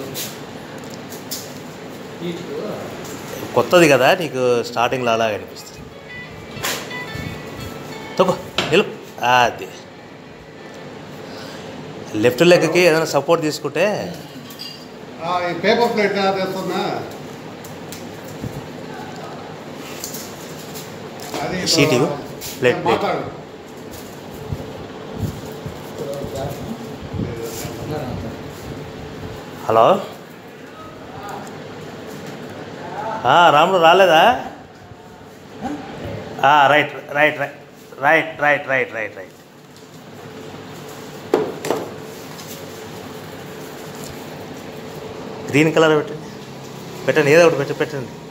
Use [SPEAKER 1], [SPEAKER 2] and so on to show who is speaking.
[SPEAKER 1] కొత్తది కదా నీకు స్టార్టింగ్లో అలాగే అనిపిస్తుంది తొక్కో నిలుపు అది లెఫ్ట్ లెగ్కి ఏదైనా సపోర్ట్ తీసుకుంటే
[SPEAKER 2] ఆ, ఈ పేపర్ ప్లేట్ తెస్తున్నా అది
[SPEAKER 1] సీట్ ఇవ్వు. Plate, plate.
[SPEAKER 2] మాట్లాడు
[SPEAKER 1] హలో ఆ, రాముడు రాలేదా ఆ, right right right right right right right right green colour పెట్టండి పెట్టండి ఏదో ఒకటి పెట్టి పెట్టండి